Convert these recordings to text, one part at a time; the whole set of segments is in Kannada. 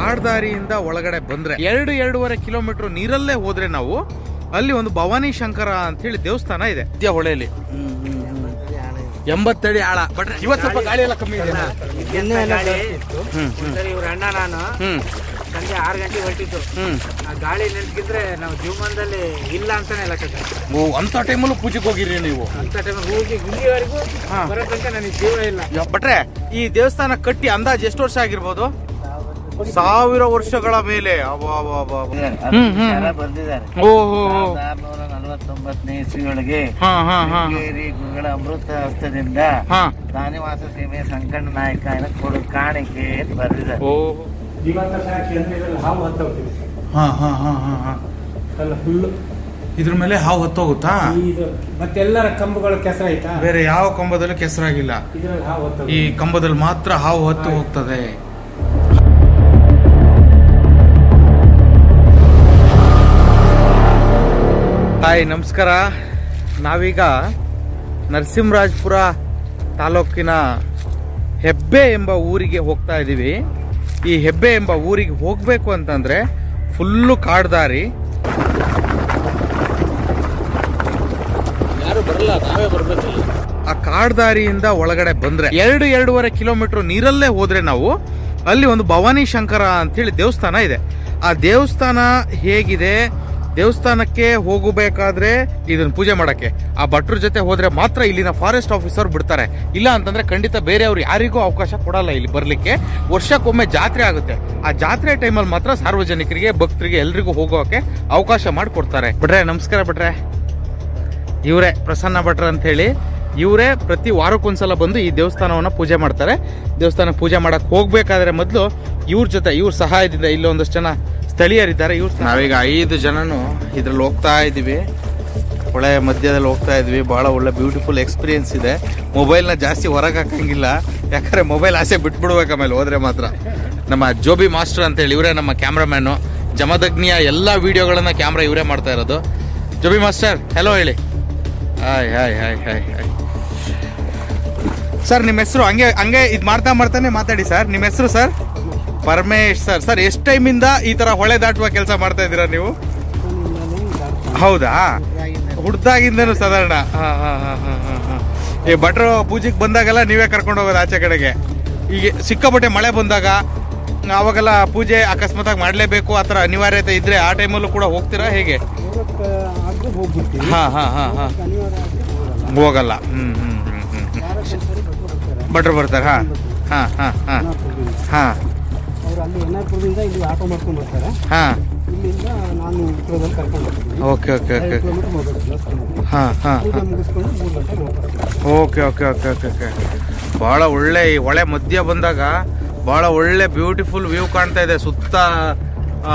ಕಾಡ್ದಾರಿಯಿಂದ ಒಳಗಡೆ ಬಂದ್ರೆ ಎರಡು ಎರಡೂವರೆ ಕಿಲೋಮೀಟರ್ ನೀರಲ್ಲೇ ಹೋದ್ರೆ ನಾವು ಅಲ್ಲಿ ಒಂದು ಭವಾನಿ ಶಂಕರ ಅಂತ ಹೇಳಿ ದೇವಸ್ಥಾನ ಇದೆ ಮಧ್ಯ ಹೊಳೆಯಲ್ಲಿ ಎಂಬತ್ತಡಿ ಆಳ ಬಟ್ ಇವತ್ತು ಸ್ವಲ್ಪ ಗಾಳಿ ಎಲ್ಲ ಕಮ್ಮಿ ಇದೆ ಇವ್ರ ಅಣ್ಣ ನಾನು ಹ್ಮ್ ಸಂಜೆ ಆರು ಗಂಟೆಗೆ ಹೊರಟಿದ್ದು ಹ್ಮ್ ಆ ಗಾಳಿ ನೆನ್ಸ್ಕಿದ್ರೆ ನಾವು ಜೀವಮಾನದಲ್ಲಿ ಇಲ್ಲ ಅಂತಾನೆ ಲೆಕ್ಕ ಓ ಅಂತ ಟೈಮಲ್ಲೂ ಪೂಜೆಗೆ ಹೋಗಿರಿ ನೀವು ಅಂತ ಟೈಮ್ ಹೋಗಿ ಇಲ್ಲಿವರೆಗೂ ಹಾ. ಬರೋ ತನಕ ನನಗೆ ಜೀವ ಇಲ್ಲ ಯ- ಭಟ್ರೆ ಈ ದೇವಸ್ಥಾನ ಕಟ್ಟಿ ಅಂದಾಜ್ ಎಷ್ಟು ವರ್ಷ ಆಗಿರ್ಬೋದು ಸಾವಿರ ವರ್ಷಗಳ ಮೇಲೆ ಅಬ್ಬಾ, ಅಬ್ಬಾ, ಅಬ್ಬಾ, ಅಬ್ಬಾ. ಹ್ಮ್, ಹ್ಮ್, ಹ್ಮ್. ಬಂದಿದ್ದಾರೆ ಓ ಹೋ, ಹೋ. ಆರ್ನೂರ ನಲವತ್ತೊಂಬತ್ತನೇ ಇಸ್ವಿಯೊಳಗೆ ಹಾ ಹಾ ಹಾ ಶೃಂಗೇರಿ ಗುರುಗಳ ಅಮೃತ ಹಸ್ತದಿಂದ ಹಾ ದಾನಿವಾಸ ಸೀಮೆ ಸಂಕಣ್ಣ ನಾಯಕ ಕೊಡು ಕಾಣಿಕೆ ಅಂತ ಬರೆದಿದ್ದಾರೆ ಓ ಜೀವಂತ ಸಾಕ್ಷಿ ಅಂದ್ರೆ ಇದ್ರಲ್ಲಿ ಹಾವು ಹತ್ತೋಗ್ತೀವಿ ಹಾ ಹಾ ಹಾ ಹಾ ಹಾ ಅಲ್ಲ ಫುಲ್ಲು ಇದ್ರ ಮೇಲೆ ಹಾವು ಹತ್ತೋಗುತ್ತಾ ಇದು ಮತ್ತೆಲ್ಲರ ಕಂಬಗಳು ಕೆಸರಾಯ್ತಾ ಬೇರೆ ಯಾವ ಕಂಬದಲ್ಲೂ ಕೆಸರಾಗಿಲ್ಲ ಇದ್ರಲ್ಲಿ ಹಾವು ಈ ಹತ್ತೋಗ್ತೀವಿ ಕಂಬದಲ್ಲಿ ಮಾತ್ರ ಹಾವು ಹತ್ತು ಹೋಗ್ತದೆ ಹಾಯ್ ನಮಸ್ಕಾರ ನಾವೀಗ ನರಸಿಂಹರಾಜಪುರ ತಾಲೂಕಿನ ಹೆಬ್ಬೆ ಎಂಬ ಊರಿಗೆ ಹೋಗ್ತಾ ಇದ್ದೀವಿ ಈ ಹೆಬ್ಬೆ ಎಂಬ ಊರಿಗೆ ಹೋಗಬೇಕು ಅಂತಂದ್ರೆ ಫುಲ್ಲು ಕಾಡ್ದಾರಿ ಯಾರು ಬರಲ್ಲ ನಾವೇ ಬರ್ಬೇಕು ಆ ಕಾಡ್ದಾರಿಯಿಂದ ಒಳಗಡೆ ಬಂದ್ರೆ ಎರಡು ಎರಡೂವರೆ ಕಿಲೋಮೀಟರ್ ನೀರಲ್ಲೇ ಹೋದ್ರೆ ನಾವು ಅಲ್ಲಿ ಒಂದು ಭವಾನಿ ಶಂಕರ ಅಂತ ಹೇಳಿ ದೇವಸ್ಥಾನ ಇದೆ ಆ ದೇವಸ್ಥಾನ ಹೇಗಿದೆ ದೇವಸ್ಥಾನಕ್ಕೆ ಹೋಗಬೇಕಾದ್ರೆ ಇದನ್ನ ಪೂಜೆ ಮಾಡಕ್ಕೆ ಆ ಭಟ್ರ ಜೊತೆ ಹೋದ್ರೆ ಮಾತ್ರ ಇಲ್ಲಿನ ಫಾರೆಸ್ಟ್ ಆಫೀಸರ್ ಬಿಡ್ತಾರೆ ಇಲ್ಲ ಅಂತಂದ್ರೆ ಖಂಡಿತ ಬೇರೆಯವ್ರು ಯಾರಿಗೂ ಅವಕಾಶ ಕೊಡಲ್ಲ ಇಲ್ಲಿ ಬರ್ಲಿಕ್ಕೆ ವರ್ಷಕ್ಕೊಮ್ಮೆ ಜಾತ್ರೆ ಆಗುತ್ತೆ ಆ ಜಾತ್ರೆ ಟೈಮಲ್ಲಿ ಮಾತ್ರ ಸಾರ್ವಜನಿಕರಿಗೆ ಭಕ್ತರಿಗೆ ಎಲ್ರಿಗೂ ಹೋಗೋಕೆ ಅವಕಾಶ ಮಾಡಿಕೊಡ್ತಾರೆ ಬಿಟ್ರೆ ನಮಸ್ಕಾರ ಬಿಟ್ರೆ ಇವರೇ ಪ್ರಸನ್ನ ಭಟ್ರ ಅಂತ ಹೇಳಿ ಇವರೇ ಪ್ರತಿ ವಾರಕ್ಕೊಂದ್ಸಲ ಬಂದು ಈ ದೇವಸ್ಥಾನವನ್ನ ಪೂಜೆ ಮಾಡ್ತಾರೆ ದೇವಸ್ಥಾನ ಪೂಜೆ ಮಾಡಕ್ ಹೋಗ್ಬೇಕಾದ್ರೆ ಮೊದಲು ಇವ್ರ ಜೊತೆ ಇವ್ರ ಸಹಾಯದಿಂದ ಇಲ್ಲಿ ಒಂದಷ್ಟು ಜನ ಸ್ಥಳೀಯರಿದ್ದಾರೆ ಇವ್ರ ನಾವೀಗ ಐದು ಜನನು ಇದ್ರಲ್ಲಿ ಹೋಗ್ತಾ ಇದೀವಿ ಹೊಳೆ ಮಧ್ಯದಲ್ಲಿ ಹೋಗ್ತಾ ಇದ್ವಿ ಬಹಳ ಒಳ್ಳೆ ಬ್ಯೂಟಿಫುಲ್ ಎಕ್ಸ್ಪೀರಿಯನ್ಸ್ ಇದೆ ಮೊಬೈಲ್ನ ಜಾಸ್ತಿ ಹೊರಗೆ ಹಾಕಂಗಿಲ್ಲ ಯಾಕಂದ್ರೆ ಮೊಬೈಲ್ ಆಸೆ ಬಿಟ್ಬಿಡ್ಬೇಕು ಆಮೇಲೆ ಹೋದ್ರೆ ಮಾತ್ರ ನಮ್ಮ ಜೋಬಿ ಮಾಸ್ಟರ್ ಅಂತ ಹೇಳಿ ಇವರೇ ನಮ್ಮ ಕ್ಯಾಮ್ರಾಮ್ಯಾನು ಜಮದಗ್ನಿಯ ಎಲ್ಲ ವಿಡಿಯೋಗಳನ್ನ ಕ್ಯಾಮ್ರಾ ಇವರೇ ಮಾಡ್ತಾ ಇರೋದು ಜೋಬಿ ಮಾಸ್ಟರ್ ಹೆಲೋ ಹೇಳಿ hi hi hi hi hi sir ನಿಮ್ಮ ಹೆಸರು ಹಂಗೆ ಹಂಗೆ ಇದು ಮಾಡ್ತಾ ಮಾಡ್ತಾನೆ ಮಾತಾಡಿ ಸರ್ ನಿಮ್ಮ ಹೆಸರು ಸರ್ ಪರಮೇಶ್ ಸರ್ ಸರ್ ಎಷ್ಟು ಟೈಮಿಂದ ಈ ತರ ಹೊಳೆ ದಾಟುವ ಕೆಲಸ ಮಾಡ್ತಾ ಇದ್ದೀರಾ ನೀವು ಹೌದಾ ಹುಡ್ದಾಗಿಂದನು ಸಾಧಾರಣ ಹಾ ಹಾ ಹಾ ಹಾ ಹಾ ಹಾ ಈ ಭಟ್ರು ಪೂಜೆಗೆ ಬಂದಾಗೆಲ್ಲ ನೀವೇ ಕರ್ಕೊಂಡು ಹೋಗೋದು ಆಚೆ ಕಡೆಗೆ ಈಗ ಸಿಕ್ಕಾಪಟ್ಟೆ ಮಳೆ ಬಂದಾಗ ಅವಾಗೆಲ್ಲ ಪೂಜೆ ಅಕಸ್ಮಾತಾಗಿ ಮಾಡಲೇಬೇಕು ಆ ಥರ ಅನಿವಾರ್ಯತೆ ಇದ್ರೆ ಆ ಟೈಮಲ್ಲೂ ಕೂಡ ಹೋಗ್ತೀರಾ ಹೇಗೆ ಆದ್ರೆ ಹೋಗ್ಬಿಡ್ತೀವಿ ಹಾ ಹಾ ಹಾ ಹಾ ಅನಿವಾರ್ಯ ಆದ್ರೆ ಹೋಗಲ್ಲ ಹೋಗಲ್ಲ ಹ್ಮ್ ಹ್ಮ್ ಹ್ಮ್ ಹ್ಮ್ ಹ್ಮ್ ವಾರಕ್ಕೊಂದ್ಸರಿ ಬರ್ತಾರೆ ಭಟ್ರು ಬರ್ತಾರೆ ಹಾ ಹಾ ಹಾ ಹಾ ಹಾ ಅವ್ರು ಅಲ್ಲಿ ಎನ್ನಾರ್ಪುರದಿಂದ ಇಲ್ಲಿ ಆಟೋ ಮಾಡ್ಕೊಂಡು ಬರ್ತಾರೆ ಹಾ ಇಲ್ಲಿಂದ ನಾನು ಉತ್ತರದಲ್ಲಿ ಕರ್ಕೊಂಡು ಹೋಗ್ತೀನಿ ಓಕೆ ಓಕೆ ಓಕೆ ಐದು ಕಿಲೋಮೀಟರ್ ಹೋಗ್ಬೇಕು ದೇವಸ್ಥಾನಕ್ಕೆ ಹಾ ಹಾ ಪೂಜೆ ಮುಗಿಸ್ಕೊಂಡು ಮೂರು ಗಂಟೆಗೆ ಹೋಗ್ತಾರೆ okay okay okay okay okay ಭಾಳ ಒಳ್ಳೆ ಈ ಹೊಳೆ ಮಧ್ಯ ಬಂದಾಗ ಭಾಳ ಒಳ್ಳೆ ಬ್ಯೂಟಿಫುಲ್ ವ್ಯೂ ಕಾಣ್ತಾ ಇದೆ ಸುತ್ತ ಆ,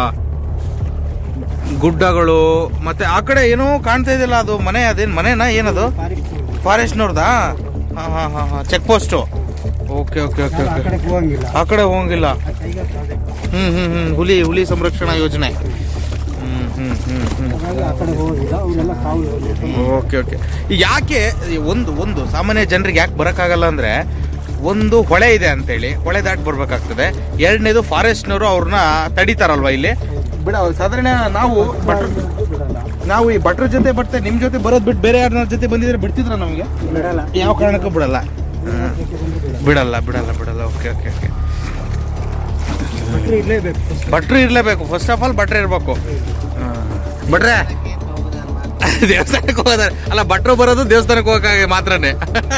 ಗುಡ್ಡಗಳು ಮತ್ತೆ ಆ ಕಡೆ ಏನೋ ಕಾಣ್ತಾ ಇದೆಯಲ್ಲ ಅದು ಮನೆ ಅದೇನು ಮನೆನಾ ಏನದು ಫಾರೆಸ್ಟ್ ಫಾರೆಸ್ಟ್ನವ್ರದಾ ಹಾಂ ಹಾಂ ಹಾಂ ಹಾಂ check post okay okay okay ಆ ಓಕೆ ಕಡೆ ಹೋಗಂಗಿಲ್ಲ ಆ ಕಡೆ ಹೋಗಂಗಿಲ್ಲ ಆ ಕೈಗೆ ಪ್ರಾಜೆಕ್ಟ್ ಹ್ಮ್ ಹ್ಮ್ ಹ್ಮ್ ಹುಲಿ ಹುಲಿ ಸಂರಕ್ಷಣಾ ಯೋಜನೆ ಹ್ಮ್ ಹ್ಮ್ ಹ್ಮ್ ಹ್ಮ್ ಹಾಗಾಗಿ ಆ ಕಡೆ ಹೋಗೋದಿಲ್ಲ ಅವನ್ನೆಲ್ಲ ಕಾವು ಇರೋದು. ಓಕೆ ಓಕೆ ಈಗ ಯಾಕೆ ಈ ಒಂದು ಒಂದು ಸಾಮಾನ್ಯ ಜನರಿಗೆ ಯಾಕೆ ಬರೋಕ್ಕಾಗಲ್ಲ ಅಂದ್ರೆ ಒಂದು ಹೊಳೆ ಇದೆ ಅಂತೇಳಿ ಹೊಳೆ ದಾಟಿ ಬರ್ಬೇಕಾಗ್ತದೆ ಎರಡನೇದು ಫಾರೆಸ್ಟ್ನವರು ಅವ್ರನ್ನ ತಡಿತಾರಲ್ವಾ ಇಲ್ಲಿ ಬಿಡ ಸಾಧಾರಣ ನಾವು ಭಟ್ರ ಬಿಡಲ್ಲ ನಾವು ಈ ಭಟ್ರ ಜೊತೆ ಬರ್ತೇವೆ ನಿಮ್ ಜೊತೆ ಬರೋದ್ ಬಿಟ್ಟು ಬೇರೆ ಯಾರನ್ನ ಜೊತೆ ಬಂದಿದ್ರೆ ಬಿಡ್ತಿದ್ರ ನಮಗೆ ಬಿಡಲ್ಲ ಯಾವ ಕಾರಣಕ್ಕೂ ಬಿಡಲ್ಲ ಹ್ಮ್. ಅದಕ್ಕೆ ಬಂದು ಬಿಡಲ್ಲ ಬಿಡಲ್ಲ ಬಿಡಲ್ಲ ಬಿಡಲ್ಲ ಓಕೆ ಓಕೆ ಓಕೆ ಭಟ್ರು ಇರ್ಲೇಬೇಕು ಭಟ್ರು ಇರ್ಲೇಬೇಕು ಫಸ್ಟ್ ಆಫ್ ಆಲ್ ಭಟ್ರು ಇರ್ಬೇಕು ಭಟ್ರೆ ದೇವಸ್ಥಾನಕ್ಕೆ ಹೋಗೋದಾರೆ ಅಲ್ಲ ಭಟ್ರು ಬರೋದು ದೇವಸ್ಥಾನಕ್ಕೆ ಹೋಗಕ್ಕೆ ಮಾತ್ರನೇ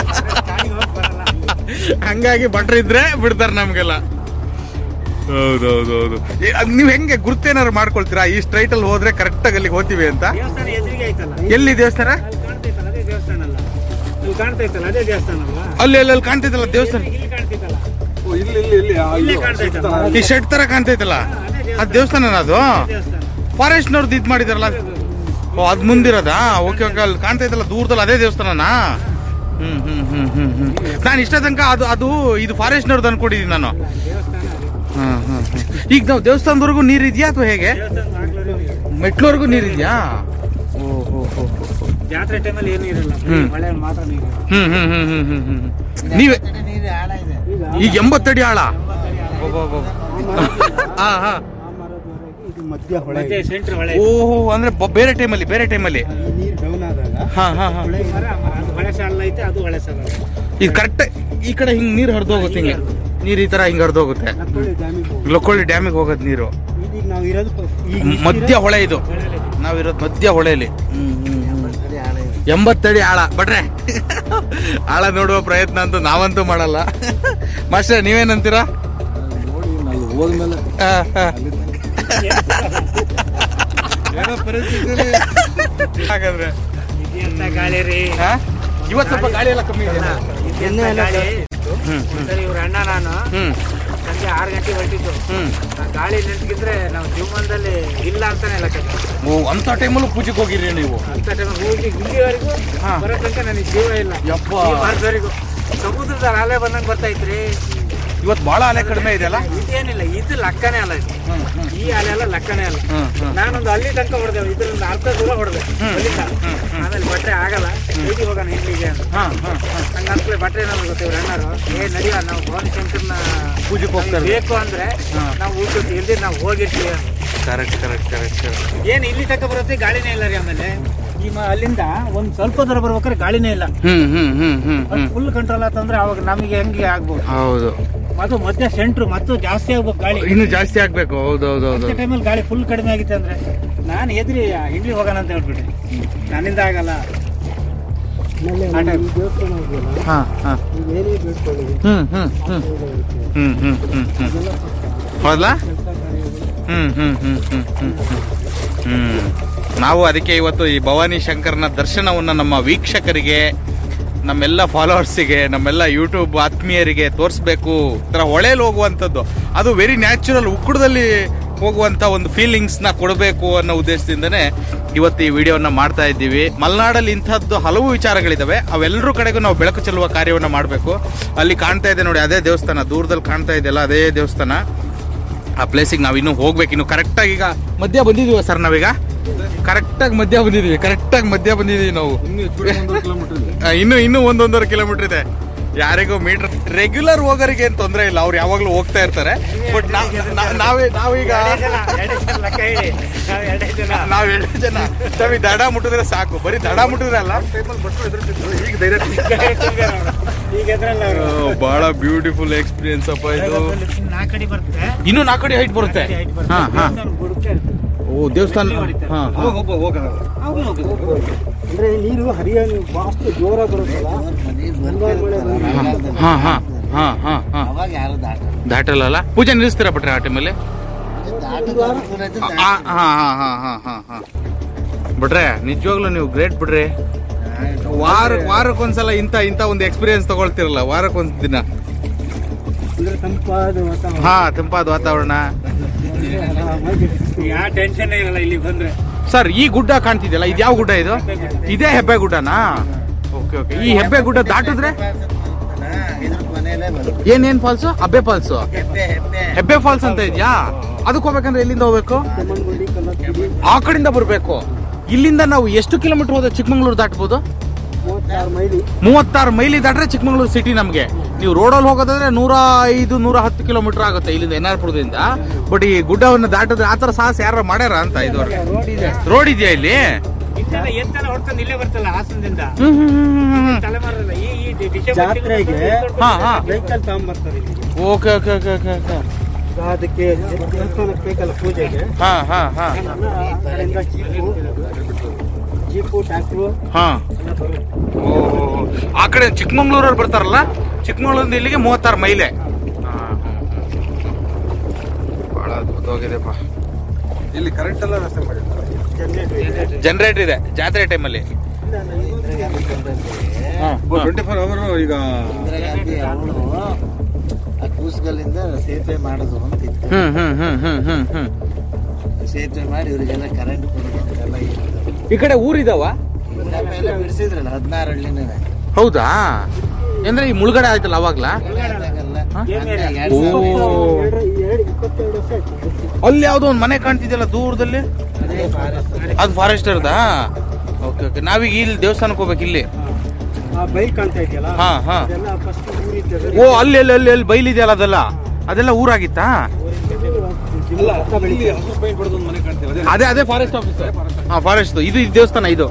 ಹಂಗಾಗಿ ಭಟ್ರು ಇದ್ರೆ ಬಿಡ್ತಾರೆ ನಮ್ಗೆಲ್ಲ ಹೌದೌದೌದು ನೀವ್ ಹೆಂಗೆ ಗುರ್ತೇನಾರು ಮಾಡ್ಕೊಳ್ತೀರಾ ಈ ಸ್ಟ್ರೈಟ್ ಅಲ್ಲಿ ಹೋದ್ರೆ ಕರೆಕ್ಟ್ ಆಗಿ ಅಲ್ಲಿಗೆ ಹೋಗ್ತೀವಿ ಅಂತ ದೇವಸ್ಥಾನ ಎದುರಿಗೆ ಐತಲ್ಲ ಎಲ್ಲಿ ದೇವಸ್ಥಾನ ಅಲ್ಲಿ ಕಾಣ್ತೈತಲ್ಲ ಅದೇ ದೇವಸ್ಥಾನ ಅಲ್ಲ ಇಲ್ಲಿ ಕಾಣ್ತೈತಲ್ಲ ಅದೇ ದೇವಸ್ಥಾನ ಅಲ್ವಾ ಅಲ್ಲಿ ಅಲ್ಲಿ ಅಲ್ಲಿ ಕಾಣ್ತೈತಲ್ಲ ದೇವಸ್ಥಾನ ಇಲ್ಲಿ ಕಾಣ್ತೈತಲ್ಲ ಇಲ್ಲಿ ಇಲ್ಲಿ ಇಲ್ಲಿ ಇಲ್ಲೇ ಕಾಣ್ತೈತಲ್ಲ ಈ ಶೆಡ್ ತರ ಕಾಣ್ತೈತಲ್ಲ ಅದ್ ದೇವಸ್ಥಾನ ಅದು ದೇವಸ್ಥಾನ ಫಾರೆಸ್ಟ್ನವ್ರದ್ದು ಇದು ಮಾಡಿದಾರಲ್ಲ ಓ ಅದ್ ಮುಂದಿರೋದಾ ಓಕೆ ಓಕೆ ಅಲ್ಲಿ ಕಾಣ್ತೈತಲ್ಲ ದೂರದಲ್ಲಿ ಅದೇ ದೇವಸ್ಥಾನನಾ ಹ್ಮ್ ಹ್ಮ್ ಹ್ಮ್ ಹ್ಮ್ ಹ್ಮ್ ನಾನು ಇಷ್ಟ ತನಕ ಅದು ಅದು ಇದು ಫಾರೆಸ್ಟ್ನವ್ರದ್ದು ಅನ್ಕೊಂಡಿದ್ದೀನಿ ನಾನು ದೇವಸ್ಥಾನ ಅದು. ಹ್ಮ್ ಹ್ಮ್ ಹ್ಮ್. ಈಗ ನಾವು ದೇವಸ್ಥಾನದವರೆಗೂ ನೀರು ಇದೆಯಾ ಅಥವಾ ಹೇಗೆ ದೇವಸ್ಥಾನ ಬಾಗ್ಲಲ್ಲಿ ಮೆಟ್ಲವರೆಗೂ ನೀರು ಇದೆಯಾ ಓ ಹೋ ಹೋ ಹೋ. ಜಾತ್ರೆ ಟೈಮಲ್ಲಿ ಏನು ಇರಲ್ಲ ಹ್ಮ್. ಮಳೆ ಮಾತ್ರ ನೀರು ಹ್ಮ್ ಹ್ಮ್ ಹ್ಮ್ ಹ್ಮ್ ಹ್ಮ್ ಹ್ಮ್ ನೀವೇ ನೀರು ಆಳ ಇದೆ ಈಗ ಎಂಬತ್ತಡಿ ಆಳ ಎಂಬತ್ತಡಿ ಆಳ. ಒಬ್ಬ, ಒಬ್ಬ. ಈ ಮರ ಇದೆಯಲ್ಲ, ಹಾ ಹಾ ಆ ಮರದವರೆಗೆ ಇದು ಮಧ್ಯ ಹೊಳೆ ಮತ್ತೆ ಸೆಂಟ್ರ್ ಹೊಳೆ ಓಹೋ ಅಂದ್ರೆ ಬ- ಬೇರೆ ಟೈಮಲ್ಲಿ ಬೇರೆ ಟೈಮಲ್ಲಿ ಈ ನೀರು ಡೌನ್ ಆದಾಗ ಹಾ ಹಾ ಹಾ ಹೊಳೆ ಮರ ಅದು ಹೊಳೆ ಸಾಲ ಐತೆ ಅದು ಹೊಳೆ ಸಾಲ ಇದು ಕರೆಕ್ಟ್ ಈ ಕಡೆ ಹಿಂಗ್ ನೀರು ಹರಿದು ಹೋಗುತ್ತೆ ಹಿಂಗೆ ನೀರು ಈ ತರ ಹಿಂಗ್ ಹರಿದು ಹೋಗುತ್ತೆ ನಕ್ಕೊಳ್ಳಿ ಡ್ಯಾಮಿಗೆ ಹೋಗಿ ಲೊಕ್ಕೊಳ್ಳಿ ಡ್ಯಾಮಿಗೆ ಹೋಗೋದು ನೀರು ಇದೀಗ ನಾವು ಇರೋದು ಪ- ಈಗ ಮ್- ಮಧ್ಯ ಹೊಳೆ ಇದು ನಾವಿರೋದು ಮಧ್ಯ ಹೊಳೆಯಲ್ಲಿ ಎಂಬತ್ತಡಿ ಆಳ ಬಟ್ರೆ ಆಳ ನೋಡುವ ಪ್ರಯತ್ನ ಅಂತೂ ನಾವಂತೂ ಮಾಡಲ್ಲ ಮಾಸ್ಟರ್ ನೀವೇನಂತೀರಾ ನೋಡಿ ನಾವು ಹೋದ್ಮೇಲೆ ಹಾ, ಹಾ. ಹಾಗಾದ್ರೆ ಇದೆಂತ ಗಾಳಿ ರೀ ಹಾ? ಇವತ್ತು ಸ್ವಲ್ಪ ಗಾಳಿ ಎಲ್ಲ ಕಮ್ಮಿ ಇದೆ ಇದೆಂತ ಗಾಳಿ ಹ್ಮ್ ಸರಿ ಇವ್ರ ಅಣ್ಣ ನಾನು ಹ್ಮ್ ಸಂಜೆ ಆರು ಗಂಟೆಗೆ ಹೊರಟಿದ್ದು ಹ್ಮ್ ಆ ಗಾಳಿ ನಿಂತ್ಗಿದ್ರೆ ನಾವು ಜೀವನದಲ್ಲಿ ಇಲ್ಲ ಅಂತಾನೆ ಲೆಕ್ಕ ಓ ಅಂತ ಟೈಮಲ್ಲೂ ಪೂಜೆಗೆ ಹೋಗಿರಿ ನೀವು ಅಂತ ಟೈಮ್ ಹೋಗಿ ಇಲ್ಲಿವರೆಗೂ ಹಾ. ಬರೋ ತನಕ ನನಗೆ ಜೀವ ಇಲ್ಲ ಯಪ್ಪ. ಈ ಮಾರ್ಗದವರೆಗೂ ಸಮುದ್ರದ ಅಲೆ ಬಂದಂಗೆ ಬರ್ತೈತ್ರಿ ಇವತ್ತು ಬಹಳ ಅಲೆ ಕಡಿಮೆ ಇದೆಯಲ್ಲ ಇದೇನಿಲ್ಲ ಇದು ಲೆಕ್ಕನೇ ಅಲ್ಲ ಇದು ಈ ಅಲೆ ಎಲ್ಲ ಲೆಕ್ಕನೇ ಅಲ್ಲ ಹ್ಮ್ ಹ್ಮ್ ನಾನೊಂದು ಅಲ್ಲಿ ತನಕ ಹೊಡೆದೆ ಇದರಿಂದ ಅರ್ಧ ದೂರ ಹೊಡೆದೆ ಹ್ಮ್. ಅಲ್ಲಿಂದ ಹ್ಮ್, ಹ್ಮ್. ಆಮೇಲೆ ಬಟ್ರೆ ಆಗಲ್ಲ ಹೇಗೆ ಹೋಗೋಣ ಇಲ್ಲಿಗೆ ಅಂತ ಹಾ ಹಾ ಹಾ ಹಂಗ ಅನ್ಸ್ಲೆ ಬಟ್ರೆ ನಮ್ಗೆ ಗೊತ್ತಿವ್ರ ಅಣ್ಣರು ಏ ನಡಿಯ ನಾವು ಭವಾನಿ ಶಂಕರ್ನ ಪೂಜೆಗೆ ಹೋಗ್ತಾರೆ. ನಮ್ಗೆ ಬೇಕು ಅಂದ್ರೆ ಹಾ. ನಾವು ಊಟಕ್ಕೆ ಇಲ್ದಿ ನಾವು ಹೋಗಿರ್ತೀವಿ ಅಂತ. ಕರೆಕ್ಟ್ ಕರೆಕ್ಟ್ ಕರೆಕ್ಟ್ ಕರೆಕ್ಟ್ ಏನ್ ಇಲ್ಲಿ ತನಕ ಬರುತ್ತೆ ಗಾಳಿನೇ ಇಲ್ಲ ರೀ ಆಮೇಲೆ ಈ ಮ- ಅಲ್ಲಿಂದ ಒಂದ್ ಸ್ವಲ್ಪ ದೂರ ಬರ್ಬೇಕಾದ್ರೆ ಗಾಳಿನೇ ಇಲ್ಲ ಹ್ಮ್ ಹ್ಮ್ ಹ್ಮ್ ಹ್ಮ್ ಹ್ಮ್ ಫುಲ್ ಕಂಟ್ರೋಲ್ ಆತಂದ್ರೆ ಅವಾಗ ನಮಗೆ ಹೆಂಗೆ ಆಗ್ಬೋದು ಹೌದು ಅದು ಮಧ್ಯ ಸೆಂಟ್ರ್ ಮತ್ತು ಜಾಸ್ತಿ ಆಗ್ಬೇಕು ಗಾಳಿ ಇನ್ನು ಜಾಸ್ತಿ ಆಗ್ಬೇಕು ಹೌದು ಹೌದು ಹೌದು ಟೈಮಲ್ಲಿ ಗಾಳಿ ಫುಲ್ ಕಡಿಮೆ ಆಗಿತ್ತು ಅಂದ್ರೆ ನಾನು ಎದ್ರಿ ಹಿಂಡ್ಲಿ ಹೋಗೋಣ ಅಂತ ಹೇಳ್ಬಿಟ್ರಿ ನನ್ನಿಂದ ಆಗಲ್ಲ ಆಮೇಲೆ ಆ time. ಈ ದೇವಸ್ಥಾನ ಇದೆಯಲ್ಲ ಹಾ ಹಾ ನೀವು ಏನೇ ಬೇಡ್ಕೊಳ್ಳಿ ಹ್ಮ್ ಹ್ಮ್ ಹ್ಮ್ ಹ್ಮ್ ಹ್ಮ್ ಹ್ಮ್ ಹ್ಮ್ ಅದೆಲ್ಲ ಸ್ವಲ್ಪ ಹೌದಾ ಕೆಲಸ ಕಾರ್ಯಗಳು ಹ್ಮ್ ಹ್ಮ್ ಹ್ಮ್ ಹ್ಮ್ ಹ್ಮ್ ಹ್ಮ್ ನಾವು ಅದಕ್ಕೆ ಇವತ್ತು ಈ ಭವಾನಿ ಶಂಕರನ ದರ್ಶನವನ್ನು ನಮ್ಮ ವೀಕ್ಷಕರಿಗೆ ನಮ್ಮೆಲ್ಲ ಫಾಲೋವರ್ಸಿಗೆ ನಮ್ಮೆಲ್ಲ ಯೂಟ್ಯೂಬ್ ಆತ್ಮೀಯರಿಗೆ ತೋರಿಸ್ಬೇಕು ಥರ ಹೊಳೆಯಲ್ಲಿ ಹೋಗುವಂಥದ್ದು ಅದು ವೆರಿ ನ್ಯಾಚುರಲ್ ಉಕ್ಕಡದಲ್ಲಿ ಹೋಗುವಂಥ ಒಂದು ಫೀಲಿಂಗ್ಸ್ನ ಕೊಡಬೇಕು ಅನ್ನೋ ಉದ್ದೇಶದಿಂದನೇ ಇವತ್ತು ಈ ವಿಡಿಯೋನ ಮಾಡ್ತಾ ಇದ್ದೀವಿ ಮಲೆನಾಡಲ್ಲಿ ಇಂಥದ್ದು ಹಲವು ವಿಚಾರಗಳಿದ್ದಾವೆ ಅವೆಲ್ಲರೂ ಕಡೆಗೂ ನಾವು ಬೆಳಕು ಚೆಲ್ಲುವ ಕಾರ್ಯವನ್ನು ಮಾಡಬೇಕು ಅಲ್ಲಿ ಕಾಣ್ತಾ ಇದೆ ನೋಡಿ ಅದೇ ದೇವಸ್ಥಾನ ದೂರದಲ್ಲಿ ಕಾಣ್ತಾ ಇದೆಯಲ್ಲ ಅದೇ ದೇವಸ್ಥಾನ ಆ ಪ್ಲೇಸಿಗೆ ನಾವು ಇನ್ನೂ ಹೋಗ್ಬೇಕು ಇನ್ನು ಕರೆಕ್ಟಾಗಿ ಈಗ ಮಧ್ಯ ಬಂದಿದೀವ ಸರ್ ನಾವೀಗ ಕರೆಕ್ಟಾಗಿ ಮಧ್ಯ ಬಂದಿದೀವಿ ಕರೆಕ್ಟಾಗಿ ಮಧ್ಯ ಬಂದಿದೀವಿ ನಾವು ಆ, ಇನ್ನು ಇನ್ನೂ ಒಂದೊಂದೂವರೆ ಕಿಲೋಮೀಟರ್ ಇದೆ ಯಾರಿಗೂ ಮೀಟರ್ ರೆಗ್ಯುಲರ್ ಹೋಗೋರಿಗೆ ಏನು ತೊಂದರೆ ಇಲ್ಲ ಅವ್ರು ಯಾವಾಗಲೂ ಹೋಗ್ತಾ ಇರ್ತಾರೆ ಬಟ್ ನಾವೇ ನಾವೀಗ ಎರಡೇ ಜನ, ಎರಡೇ ಜನ ಲೆಕ್ಕ ಹೇಳಿ. ನಾವ್ ಎರಡೇ ಜನ. ನಾವ್ ಎರಡು ಜನ ನಮಗೆ ದಡ ಮುಟ್ಟಿದ್ರೆ ಸಾಕು ಬರೀ ದಡ ಮುಟ್ಟಿದ್ರೆ ಅಲ್ಲ ಈಗ ಧೈರ್ಯ ಈಗ ಎದ್ರಲ್ಲ ಅವ್ರು. ಬಹಳ ಬ್ಯೂಟಿಫುಲ್ ಎಕ್ಸ್ಪೀರಿಯನ್ಸ್ ಅಪ್ಪ ಇದು ಇನ್ನು ನಾಲ್ಕು ಅಡಿ ಬರುತ್ತೆ ಇನ್ನು ನಾಲ್ಕು ಕಡೆ ಹೈಟ್ ಬರುತ್ತೆ ನಾಲ್ಕು ಅಡಿ height ಬರುತ್ತೆ. ಹಾ ಹಾ ಅವ್ರು ಬುಡಕ್ಕೆ ಇರುತ್ತೆ. ಓ ದೇವಸ್ಥಾನ ಹಾ ಹಾ. ಅವ್ರು ಹೋಗ್ಬೋದು. ಅಂದ್ರೆ ನೀರು ಹರಿಯ ಅಷ್ಟು ಜೋರ ಬರುತ್ತಲ್ಲ ಮುಂಗಾರು ಮಳೆ ಬಂದ್ರೆ ಹಾ ಹಾ ಹಾ ಹಾ ಹಾ ಅವಾಗ ಯಾರು ದಾಟಲ್ಲ ದಾಟಲ್ಲ ಪೂಜೆ ನಿಲ್ಲಿಸ್ತೀರಾ ಬಿಟ್ರೆ ಆ ಟೈಮಲ್ಲಿ ದಾಟದವ್ರು ದೂರ ಇದ್ದು ದಾಟ- ಹಾ ಹಾ ಹಾ ಹಾ ಹಾ ಹಾ ಬಿಟ್ರೆ ನಿಜವಾಗ್ಲೂ ನೀವು ಗ್ರೇಟ್ ಬಿಡ್ರಿ ವಾರ ವಾರಕ್ಕೊಂದ್ಸಲ ಇಂಥ ಇಂಥ ಒಂದು ಎಕ್ಸ್ಪೀರಿಯನ್ಸ್ ತಗೊಳ್ತಿರಲ್ಲ ವಾರಕ್ಕೊಂದ್ ದಿನ ಅಂದ್ರೆ ತಂಪಾದ ವಾತಾವರಣ ಹಾ ತಂಪಾದ ವಾತಾವರಣ ಆರಾಮಾಗಿ ಯಾವ ಟೆನ್ಷನ್ ಇರಲ್ಲ ಇಲ್ಲಿ ಬಂದ್ರೆ ಸರ್ ಈ ಗುಡ್ಡ ಕಾಣ್ತಿದೆಯಲ್ಲ ಇದು ಯಾವ ಗುಡ್ಡ ಇದು ಇದೇ ಹೆಬ್ಬೆ ಗುಡ್ಡನಾ ಓಕೆ ಓಕೆ ಈ ಹೆಬ್ಬೆ ಗುಡ್ಡ ದಾಟಿದ್ರೆ ಇದ್ರ ಮನೆಯಲ್ಲೇ ಬರುತ್ತೆ ಏನೇನ್ falls Abbey falls Hebbe Hebbe Hebbe falls ಅಂತ ಇದೆಯಾ ಅದಕ್ಕೆ ಹೋಗ್ಬೇಕಂದ್ರೆ ಎಲ್ಲಿಂದ ಹೋಗ್ಬೇಕು ಕೆಮ್ಮಣ್ಣುಗುಂಡಿ ಕಲ್ಲತ್ತಿಡಿ ಆ ಕಡೆಯಿಂದ ಬರಬೇಕು ಇಲ್ಲಿಂದ ನಾವು ಎಷ್ಟು ಕಿಲೋಮೀಟರ್ ಹೋದ್ರೆ ಚಿಕ್ಕಮಂಗ್ಳೂರು ದಾಟ್ಬೋದು ಮೂವತ್ತಾರು ಮೈಲಿ ಮೂವತ್ತಾರು ಮೈಲಿ ದಾಟ್ರೆ ಚಿಕ್ಕಮಂಗ್ಳೂರು ಸಿಟಿ ನಮಗೆ ನೀವು ರೋಡಲ್ಲಿ ಹೋಗೋದಾದ್ರೆ ನೂರ ಐದು ನೂರ ಹತ್ತು ಕಿಲೋಮೀಟರ್ ಆಗುತ್ತೆ ಇಲ್ಲಿಂದ ಎನ್ ಆರ್ ಪುರದಿಂದ ಬಟ್ ಈ ಗುಡ್ಡವನ್ನು ದಾಟಿದ್ರೆ ಆ ಥರ ಸಾಹಸ ಯಾರು ಮಾಡ್ಯಾರ ಅಂತ ಇದುವರೆಗೆ ರೋಡ್ ಇದೆ ರೋಡ್ ಇದೆಯಾ ಇಲ್ಲಿ ಇಂತೆಲ್ಲ ಎತ್ತೆಲ್ಲ ಹೊಡ್ಕೊಂಡು ಇಲ್ಲೇ ಬರ್ತಲ್ಲ ಹಾಸನದಿಂದ ಹ್ಮ್ ಹ್ಮ್ ಹ್ಮ್ ಹ್ಮ್ ಹ್ಮ್ ತಲೆಮಾರಲ್ಲ ಈ ಈ ಡಿಸೆಂಬರ್ ಜಾತ್ರೆಗೆ ಹಾ, ಹಾ. ವೆಹಿಕಲ್ ತಗೊಂಬರ್ತಾರೆ ಇಲ್ಲಿಗೆ okay okay okay okay okay ಅದಕ್ಕೆ ದೇವಸ್ಥಾನಕ್ಕೆ ಬೇಕಲ್ಲ ಪೂಜೆಗೆ ಹಾ ಹಾ ಹಾ ಆ ಕಡೆಯಿಂದ ಜೀಪು ಜೀಪು ಟ್ಯಾಕ್ಟ್ರು ಹಾ ಎಲ್ಲ ಬರುತ್ತೆ ಓ ಆ ಕಡೆ ಚಿಕ್ಕಮಂಗ್ಳೂರವ್ರು ಬರ್ತಾರಲ್ಲ ಚಿಕ್ಕಮಂಗ್ಳೂರಿಂದ ಇಲ್ಲಿಗೆ ಮೂವತ್ತಾರು ಮೈಲೆ ಬಹಳ ಅದ್ಭುತವಾಗಿದೆಪ್ಪ ಇಲ್ಲಿ ಕರೆಂಟ್ ಎಲ್ಲ ವ್ಯವಸ್ಥೆ ಮಾಡಿದ್ದಾರೆ ಜನರೇಟರ್ ಇದೆ ಜಾತ್ರೆ ಟೈಮಲ್ಲಿ ಟ್ವೆಂಟಿ ಫೋರ್ ಅವರ್ ಈಗ ಇಂದಿರಾ ಗಾಂಧಿ ಅವಳು ಆ ಕೂಸುಗಳಿಂದ ಸೇತುವೆ ಮಾಡೋದು ಅಂತಿತ್ತು ಹ್ಮ್ ಹ್ಮ್ ಹ್ಮ್ ಹ್ಮ್ ಹ್ಮ್ ಹ್ಮ್ ಸೇತುವೆ ಮಾಡಿ ಇವರಿಗೆಲ್ಲ ಕರೆಂಟ್ ಕೊಡೋದು ಅಂತೆಲ್ಲ ಇತ್ತು ಈ ಕಡೆ ಊರಿದಾವ ಇಲ್ಲ ಮೇಲೆ ಬಿಡಿಸಿದ್ರಲ್ಲ ಹದಿನಾರು ಹಳ್ಳಿನೇ ಹೌದಾ ಅಂದ್ರೆ ಈ ಮುಳುಗಡೆ ಆಯ್ತಲ್ಲ ಅವಾಗ್ಲಾ ಹಾ? ಓ. ಎರಡು ಎರಡು ಇಪ್ಪತ್ತೆರಡು ವರ್ಷ ಆಯ್ತು ಅಲ್ಲಿ ಯಾವ್ದೋ ಒಂದು ಮನೆ ಕಾಣ್ತಿದ್ಯಲ್ಲ ದೂರದಲ್ಲಿ ಅದು ಫಾರೆಸ್ಟರ್ದಾ ಓಕೆ ಓಕೆ ನಾವೀಗ ಇಲ್ಲಿ ದೇವಸ್ಥಾನಕ್ಕೆ ಹೋಗ್ಬೇಕು ಇಲ್ಲಿ ಆ ಬೈಕ್ ಕಾಣ್ತಾ ಇದೆಯಲ್ಲ ಹಾ ಹಾ ಅದೆಲ್ಲ ಫಸ್ಟ್ ಊರಿದ್ದೆ ಓ ಅಲ್ಲಿ ಅಲ್ಲಿ ಅಲ್ಲಿ ಅಲ್ಲಿ ಬೈಲಿದೆಯಲ್ಲ ಅದೆಲ್ಲ ಅದೆಲ್ಲ ಊರಾಗಿತ್ತಾ ಇಲ್ಲ ಇಲ್ಲಿ ಅದೇ ಅದೇ ಫಾರೆಸ್ಟ್ ಆಫೀಸ್ ಹಾ ಫಾರೆಸ್ಟ್ ಇದು ಇದು ದೇವಸ್ಥಾನ ಇದು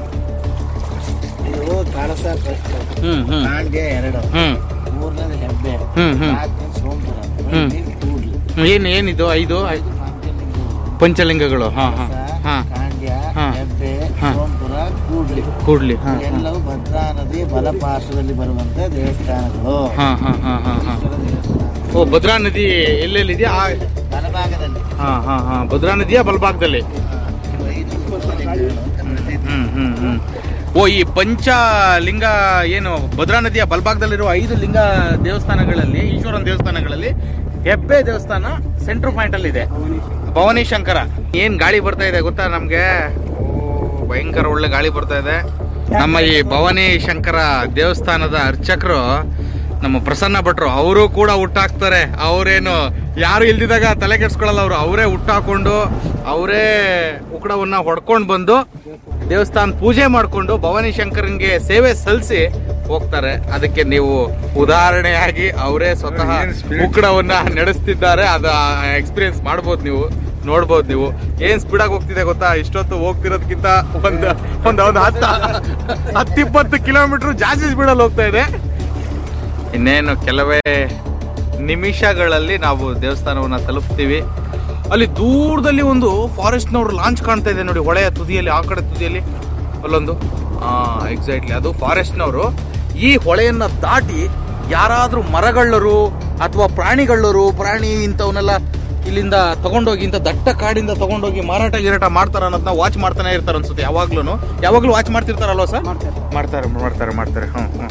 ಇದು ಕಳಸ ಫಸ್ಟ್ ಹ್ಮ್ ಹ್ಮ್ ಕಾಂಡ್ಯ ಎರಡು ಹ್ಮ್ ಮೂರನೇದು ಹೆಬ್ಬೆ ಹ್ಮ್, ಹ್ಮ್. ನಾಲ್ಕನೇದು ಸೋಮಪುರ ಹ್ಮ್. ಐದನೇದು ಕೂಡ್ಲು ಏನ್ ಏನಿದು ಐದು ಐ- ಇದು ಮಾಂತ್ಯಲಿಂಗ ಪಂಚಲಿಂಗಗಳು ಹಾ ಹಾ ಕಳಸ, ಹಾ ಕಾಂಡ್ಯ ಹಾ. ಹೆಬ್ಬೆ ಹಾ. ಸೋಮಪುರ ಕೂಡ್ಲಿ ಕೂಡ್ಲಿ ಹಾ ಹಾ. ಎಲ್ಲವೂ ಭದ್ರಾ ನದಿ ಬಲಪಾರ್ಶ್ವದಲ್ಲಿ ಬರುವಂತ ದೇವಸ್ಥಾನಗಳು ಹಾ ಹಾ ಹಾ ಹಾ ಹಾ ಈಶ್ವರ ದೇವಸ್ಥಾನ ಓ ಭದ್ರಾ ನದಿ ಎಲ್ಲೆಲ್ಲಿದೆಯಾ ಆ- ಬಲಭಾಗದಲ್ಲಿ ಹಾ ಹಾ ಹಾ ಭದ್ರಾ ನದಿಯ ಬಲಭಾಗದಲ್ಲಿ ಐದು ಉಪಲಿಂಗಗಳು ಅಂತ ಪ್ರಸಿದ್ಧ. ಹ್ಮ್ ಹ್ಮ್ ಹ್ಮ್ ಓ ಈ ಪಂಚಲಿಂಗ ಏನು ಭದ್ರಾ ನದಿಯ ಬಲಭಾಗದಲ್ಲಿರುವ ಐದು ಲಿಂಗ ದೇವಸ್ಥಾನಗಳಲ್ಲಿ ಈಶ್ವರನ ದೇವಸ್ಥಾನಗಳಲ್ಲಿ ಹೆಬ್ಬೆ ದೇವಸ್ಥಾನ ಸೆಂಟ್ರ್ ಪಾಯಿಂಟ್ ಅಲ್ಲಿ ಇದೆ ಭವಾನಿ ಶಂಕರ ಏನ್ ಗಾಳಿ ಬರ್ತಾ ಇದೆ ಗೊತ್ತಾ ನಮ್ಗೆ ಓ ಭಯಂಕರ ಒಳ್ಳೆ ಗಾಳಿ ಬರ್ತಾ ಇದೆ ನಮ್ಮ ಈ ಭವಾನಿ ಶಂಕರ ದೇವಸ್ಥಾನದ ಅರ್ಚಕರು ನಮ್ಮ ಪ್ರಸನ್ನ ಭಟ್ರು ಅವರು ಕೂಡ ಹುಟ್ಟಾಕ್ತಾರೆ ಅವರೇನು ಯಾರು ಇಲ್ದಿದಾಗ ತಲೆ ಕೆಡ್ಸ್ಕೊಳಲ್ಲ ಅವರು ಅವರೇ ಹುಟ್ಟಾಕೊಂಡು ಅವರೇ ಉಕ್ಕಡವನ್ನ ಹೊಡ್ಕೊಂಡು ಬಂದು ದೇವಸ್ಥಾನ ಪೂಜೆ ಮಾಡಿಕೊಂಡು ಭವಾನಿ ಶಂಕರನ್ಗೆ ಸೇವೆ ಸಲ್ಲಿಸಿ ಹೋಗ್ತಾರೆ ಅದಕ್ಕೆ ನೀವು ಉದಾಹರಣೆಯಾಗಿ ಅವರೇ ಸ್ವತಃ ಉಕ್ಕಡವನ್ನ ನಡೆಸ್ತಿದ್ದಾರೆ ಅದ ಎಕ್ಸ್ಪೀರಿಯನ್ಸ್ ಮಾಡ್ಬೋದು ನೀವು ನೋಡ್ಬೋದು ನೀವು ಏನ್ ಸ್ಪೀಡ್ ಆಗಿ ಹೋಗ್ತಿದೆ ಗೊತ್ತಾ ಇಷ್ಟೊತ್ತು ಹೋಗ್ತಿರೋದಕ್ಕಿಂತ ಒಂದು ಒಂದು ಒಂದು ಹತ್ತು ಹತ್ತಿಪ್ಪತ್ತು ಕಿಲೋಮೀಟರ್ ಜಾಸ್ತಿ ಸ್ಪೀಡಲ್ಲಿ ಹೋಗ್ತಾ ಇದೆ ಇನ್ನೇನು ಕೆಲವೇ ನಿಮಿಷಗಳಲ್ಲಿ ನಾವು ದೇವಸ್ಥಾನವನ್ನ ತಲುಪ್ತೀವಿ ಅಲ್ಲಿ ದೂರದಲ್ಲಿ ಒಂದು ಫಾರೆಸ್ಟ್ನವ್ರು ಲಾಂಚ್ ಕಾಣ್ತಾ ಇದೆ ನೋಡಿ ಹೊಳೆಯ ತುದಿಯಲ್ಲಿ ಆ ಕಡೆ ತುದಿಯಲ್ಲಿ ಅಲ್ಲೊಂದು ಹಾ ಎಕ್ಸಾಕ್ಟ್ಲಿ ಅದು ಫಾರೆಸ್ಟ್ನವರು ಈ ಹೊಳೆಯನ್ನ ದಾಟಿ ಯಾರಾದ್ರೂ ಮರಗಳ್ಳರು ಅಥವಾ ಪ್ರಾಣಿಗಳ್ಳರು ಪ್ರಾಣಿ ಇಂಥವನ್ನೆಲ್ಲ ಇಲ್ಲಿಂದ ತಗೊಂಡೋಗಿ ಇಂಥ ದಟ್ಟ ಕಾಡಿಂದ ತಗೊಂಡೋಗಿ ಮಾರಾಟ ಗಿರಾಟ ಮಾಡ್ತಾರ ಅನ್ನೋದನ್ನ ವಾಚ್ ಮಾಡ್ತಾನೆ ಇರ್ತಾರೆ ಅನ್ಸುತ್ತೆ ಯಾವಾಗ್ಲೂ ಯಾವಾಗ್ಲೂ ವಾಚ್ ಮಾಡ್ತಿರ್ತಾರಲ್ವಾ ಸರ್ ಮಾಡ್ತಾರೆ ಮಾಡ್ತಾರೆ ಮಾಡ್ತಾರೆ ಮಾಡ್ತಾರೆ ಹ್ಞೂ ಹ್ಞೂ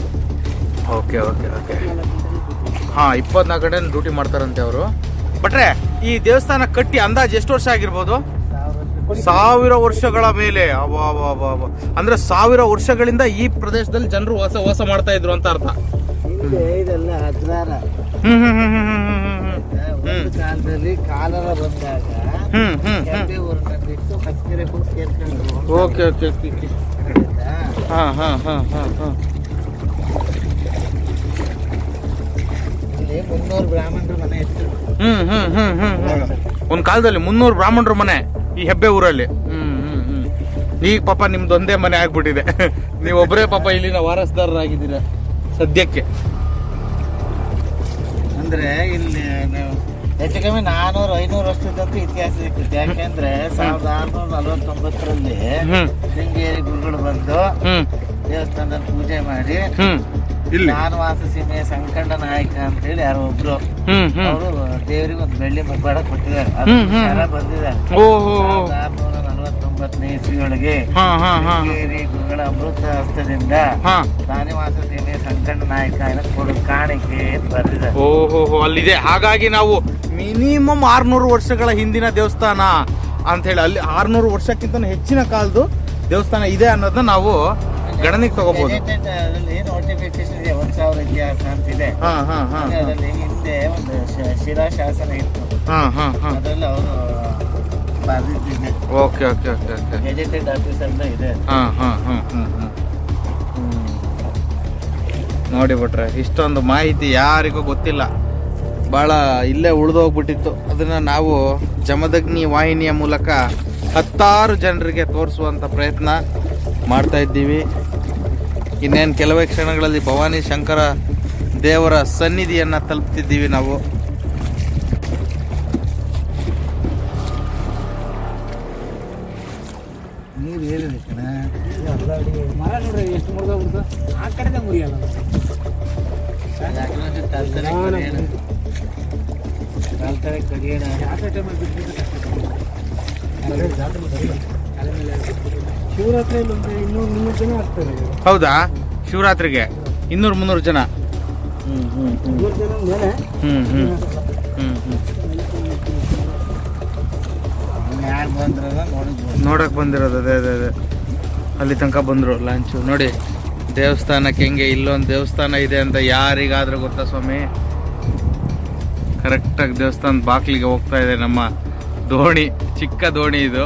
ಓಕೆ ಓಕೆ ಓಕೆ ಹಾಂ ಇಪ್ಪತ್ನಾಲ್ಕು ಗಂಟೆ ಡ್ಯೂಟಿ ಮಾಡ್ತಾರಂತೆ ಅವರು ಬಟ್ರೆ ಈ ದೇವಸ್ಥಾನ ಕಟ್ಟಿ ಅಂದಾಜ್ ಎಷ್ಟು ವರ್ಷ ಆಗಿರ್ಬೋದು ಸಾವಿರ ವರ್ಷಗಳ ಮೇಲೆ ಅಬ್ಬಾ, ಅಬ್ಬಾ, ಅಬ್ಬಾ, ಅಬ್ಬಾ. ಅಂದ್ರೆ ಸಾವಿರ ವರ್ಷಗಳಿಂದ ಈ ಪ್ರದೇಶದಲ್ಲಿ ಜನರು ವಾಸ ವಾಸ ಮಾಡ್ತಾ ಇದ್ರು ಅಂತ ಅರ್ಥ ಹಿಂದೆ ಇದೆಲ್ಲ ಅಜ್ರಾರ ಹ್ಮ್ ಹ್ಮ್ ಹ್ಮ್ ಹ್ಮ್ ಹ್ಮ್ ಹ್ಮ್ ಹ್ಮ್ ಒಂದು ಕಾಲದಲ್ಲಿ ಕಾಲರ ಬಂದಾಗ ಹ್ಮ್ ಹ್ಮ್ ಹ್ಮ್ ಕೆಂಪೆ ಊರನ್ನ ಬಿಟ್ಟು ಹತ್ತಿರ ಕೂಡ ಸೇರ್ಕೊಂಡ್ರು ಓಕೆ ಓಕೆ ಓಕೆ ಓಕೆ ಆಯ್ತಾ? ಹಾ ಹಾ ಹಾ ಹಾ ಹಾ ಇಲ್ಲಿ ಮುನ್ನೂರು ಬ್ರಾಹ್ಮಣರ ಮನೆ ಇತ್ತು ಹ್ಮ್ ಹ್ಮ್ ಹ್ಮ್ ಹ್ಮ್ ಹ್ಮ್ ಒಂದ್ ಕಾಲದಲ್ಲಿ ಮುನ್ನೂರು ಬ್ರಾಹ್ಮಣರ ಮನೆ ಈ ಹೆಬ್ಬೆ ಊರಲ್ಲಿ ಹ್ಮ್ ಹ್ಮ್ ಹ್ಮ್ ಈಗ ಪಾಪ ನಿಮ್ದೊಂದೇ ಮನೆ ಆಗ್ಬಿಟ್ಟಿದೆ ನೀವು ಒಬ್ಬರೇ ಪಾಪ ಇಲ್ಲಿನ ವಾರಸ್ದಾರರಾಗಿದ್ದೀರ ಸದ್ಯಕ್ಕೆ ಅಂದ್ರೆ ಇಲ್ಲಿ ನೀವು ಹೆಚ್ಚು ಕಮ್ಮಿ ನಾನೂರು ಐನೂರು ವರ್ಷದಂತೂ ಇತಿಹಾಸ ಸಿಗ್ತದೆ ಯಾಕೆಂದ್ರೆ ಸಾವಿರದ ಆರ್ನೂರ ನಲವತ್ತೊಂಬತ್ತರಲ್ಲಿ ಹ್ಮ್ ಶೃಂಗೇರಿ ಗುರುಗಳು ಬಂದು ಹ್ಮ್ ದೇವಸ್ಥಾನದಲ್ಲಿ ಪೂಜೆ ಮಾಡಿ ಹ್ಮ್ ಇಲ್ಲಿ ನಾನವಾಸ ಸೀಮೆಯ ಸಂಕಂಡ ನಾಯಕ ಅಂತ ಹೇಳಿ ಯಾರೋ ಒಬ್ರು ಹ್ಮ್ ಹ್ಮ್ ಅವರು ದೇವರಿಗೆ ಒಂದು ಬೆಳ್ಳಿ ಮುಖವಾಡ ಕೊಟ್ಟಿದ್ದಾರೆ ಹ್ಮ್, ಹ್ಮ್, ಜನ ಹ್ಮ್. ಬಂದಿದ್ದಾರೆ ಓ ಹೋ ಹೋ. ಸಾವಿರದ ಆರ್ನೂರ ನಲವತ್ತೊಂಬತ್ತನೇ ಇಸ್ವಿಯೊಳಗೆ ಹಾ ಹಾ ಹಾ ಶೃಂಗೇರಿ ಗುರುಗಳ ಅಮೃತ ಹಸ್ತದಿಂದ ಹಾ ನಾನಿವಾಸ ಸೀಮೆಯ ಸಂಕಂಡ ನಾಯಕ ಏನಕ್ಕೆ ಕೊಡು ಕಾಣಿಕೆ ಅಂತ ಬರೆದಿದ್ದಾರೆ ಓ ಹೋ ಹೋ ಅಲ್ಲಿದೆ ಹಾಗಾಗಿ ನಾವು ಮಿನಿಮಮ್ ಆರ್ನೂರು ವರ್ಷಗಳ ಹಿಂದಿನ ದೇವಸ್ಥಾನ ಅಂತ ಹೇಳಿ ಅಲ್ಲಿ ಆರ್ನೂರು ವರ್ಷಕ್ಕಿಂತ ಹೆಚ್ಚಿನ ಕಾಲದ್ದು ದೇವಸ್ಥಾನ ಇದೆ ಅನ್ನೋದನ್ನ ನಾವು ಗಣನೆಗೆ ತಗೋಬಹುದು Edited ಅದ್ರಲ್ಲಿ ನೋಟಿಫಿಕೇಶನ್ ಇದೆ ಒಂದ್ ಸಾವಿರ ಇತಿಹಾಸ ಅಂತಿದೆ ಹಾ ಹಾ ಹಾ ಹಾಗೆ ಅದರಲ್ಲಿ ಹಿಂದೆ ಒಂದು ಶ- ಶಿಲಾಶಾಸನ ಇತ್ತು ಹಾ ಹಾ ಹಾ ಅದರಲ್ಲಿ ಅವರು ಬರೆದಿದ್ದೆ okay okay okay okay gazetted officer ಇದೆ ಹಾ ಹಾ ಹಾ ಹಾ ಹಾ ನೋಡಿ ಬಿಟ್ರೆ ಇಷ್ಟೊಂದು ಮಾಹಿತಿ ಯಾರಿಗೂ ಗೊತ್ತಿಲ್ಲ ಭಾಳ ಇಲ್ಲೇ ಉಳಿದೋಗ್ಬಿಟ್ಟಿತ್ತು ಅದನ್ನ ನಾವು ಜಮದಗ್ನಿ ವಾಹಿನಿಯ ಮೂಲಕ ಹತ್ತಾರು ಜನರಿಗೆ ತೋರಿಸುವಂತ ಪ್ರಯತ್ನ ಮಾಡ್ತಾ ಇದ್ದೀವಿ ಇನ್ನೇನು ಕೆಲವೇ ಕ್ಷಣಗಳಲ್ಲಿ ಭವಾನಿ ಶಂಕರ ದೇವರ ಸನ್ನಿಧಿಯನ್ನ ತಲುಪ್ತಿದ್ದೀವಿ ನಾವು ನೀರು ಏರಿದೆ ಕಣ ಮರ ನೋಡ್ರಿ ಎಷ್ಟು ಮುರಿದೋಗ್ಬಿಡ್ತು ಆ ಕಡೆದ ಮುರಿಯಲ್ಲ ಯಾಕಂದ್ರೆ ತಲ್ತಲೆ ಕಡಿಯೋಣ. ತಲ್ತಲೆ ಕಡಿಯೋಣ ಜಾತ್ರೆ ಟೈಮಲ್ಲಿ ಬಿಟ್ಬಿಟ್ಟು ಶಿವರಾತ್ರಿಯಲ್ಲಿ ಒಂದು ಇನ್ನೂರು ಮುನ್ನೂರು ಜನ ಆಗ್ತಾರೆ ಹೌದಾ ಶಿವರಾತ್ರಿಗೆ ಇನ್ನೂರು ಮುನ್ನೂರು ಜನ ಹ್ಮ್ ಹ್ಮ್ ಹ್ಮ್ ಮುನ್ನೂರು ಜನ ಮೇಲೆ ಹ್ಮ್ ಹ್ಮ್ ಹ್ಮ್ ಹ್ಮ್ ಯಾರು ಬಂದ್ರಲ್ಲ ನೋಡಿದ್ಬೋದು ನೋಡಕ್ ಬಂದಿರೋದು ಅದೇ ಅದೇ ಅದೇ ಅಲ್ಲಿ ತನಕ ಬಂದ್ರು ಲಾಂಚು ನೋಡಿ ದೇವಸ್ಥಾನಕ್ಕೆ ಹೆಂಗೆ ಇಲ್ಲೊಂದು ದೇವಸ್ಥಾನ ಇದೆ ಅಂತ ಯಾರಿಗಾದ್ರೂ ಗೊತ್ತಾ ಸ್ವಾಮಿ ಕರೆಕ್ಟಾಗಿ ದೇವಸ್ಥಾನದ ಬಾಕ್ಲಿಗೆ ಹೋಗ್ತಾ ಇದೆ ನಮ್ಮ ದೋಣಿ ಚಿಕ್ಕ ದೋಣಿ ಇದು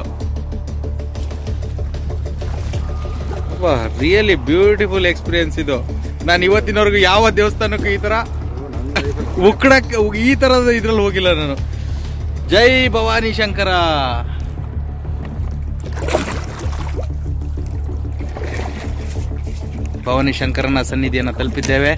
ರಿಯಲಿ ಬ್ಯೂಟಿಫುಲ್ ಎಕ್ಸ್ಪೀರಿಯನ್ಸ್ ಇದು ನಾನು ಇವತ್ತಿನವರೆಗೂ ಯಾವ ದೇವಸ್ಥಾನಕ್ಕೂ ಈ ತರ ಉಕ್ಕಡಕ್ಕೆ ಈ ತರದ ಇದ್ರಲ್ಲಿ ಹೋಗಿಲ್ಲ ನಾನು ಜೈ ಭವಾನಿ ಶಂಕರ ಭವಾನಿ ಶಂಕರನ ಸನ್ನಿಧಿಯನ್ನು ತಲುಪಿದ್ದೇವೆ